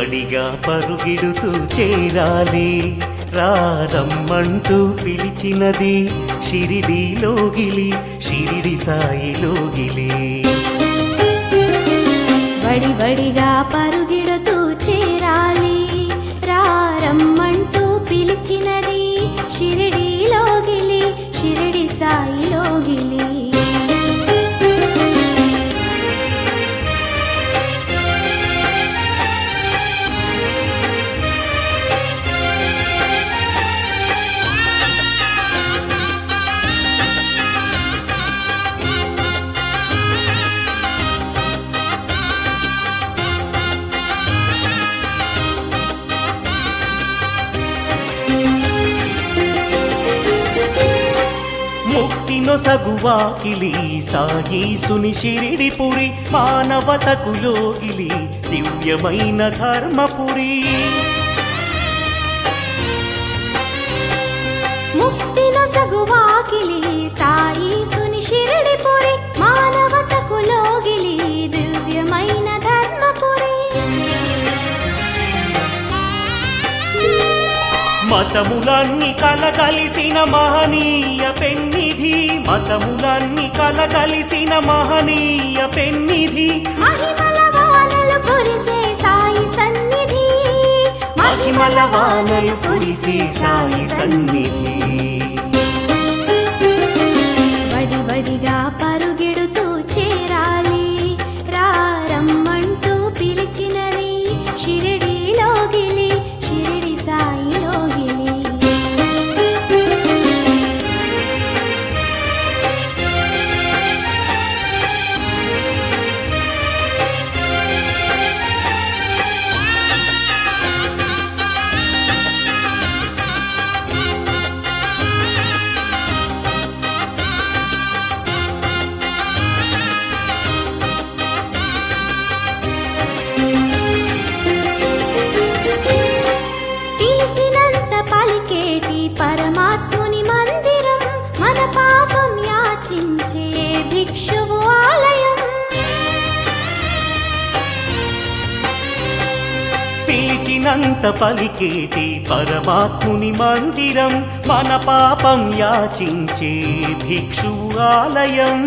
వడిగా పరుగిడుతూ చేరాలి రారమ్మంటూ పిలిచినది షిరిడిలోగిలి షిరిడి సాయిలోగిలి వడి వడిగా పరుగిడుతూ చేరాలి రారమ్మంటూ పిలిచినది షిరిడిలోగిలి షిరిడి సాయిలోగిలి ముక్తినో సగువాకిలి సాయీసుని షిరిడిపురి మానవతకు లోగిలి దివ్యమైన ధర్మపురి ముక్తిను సగువాకిలి సాయి సుని షిరిడిపురి మానవతకు లోగిలి దివ్యమైన ధర్మపురి మతములన్నీ కలగలిసిన మహనీయ పెన్నిధి మతములన్నీ కలగలిసిన మహనీయ పెన్నిధి మహిమల వానలు కురిసే సాయి సన్నిధి మహిమల వానలు కురిసే సాయి సన్నిధి వడి వడిగా పరుగెడుతూ చేరాలి రారమ్మంటూ పిలిచినది షిరిడిలోగిలి షిరిడి సాయిలోగిలి పిలిచినంత పలికేటి పరమాత్ముని మందిరం మన పాపం యాచించే భిక్షువు ఆలయం పిలిచినంత పలికేటి పరమాత్ముని మందిరం మన పాపం యాచించే భిక్షువు ఆలయం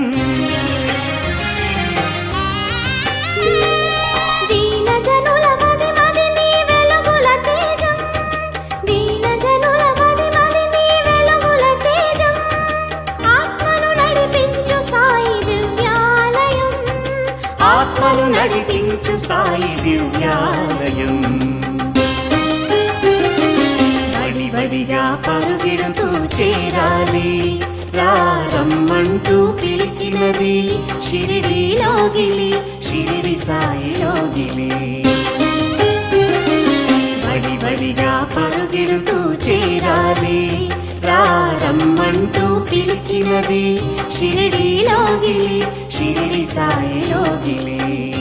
దీన జనుల మది మది నీ వెలుగుల తేజం దీన జనుల మది మది నీ వెలుగుల తేజం ఆత్మను నడిపించు సాయి దివ్యాలయం ఆత్మను నడిపించు సాయి దివ్యాలయం వడి వడిగా పరుగెడుతూ చేరాలి రారమ్మంటూ పిలిచినది షిరిడిలోగిలి షిరిడి సాయిలోగిలి వడి వడిగా పరుగెడుతూ చేరాలి రారమ్మంటూ పిలిచినది షిరిడిలోగిలి షిరిడి సాయిలోగిలి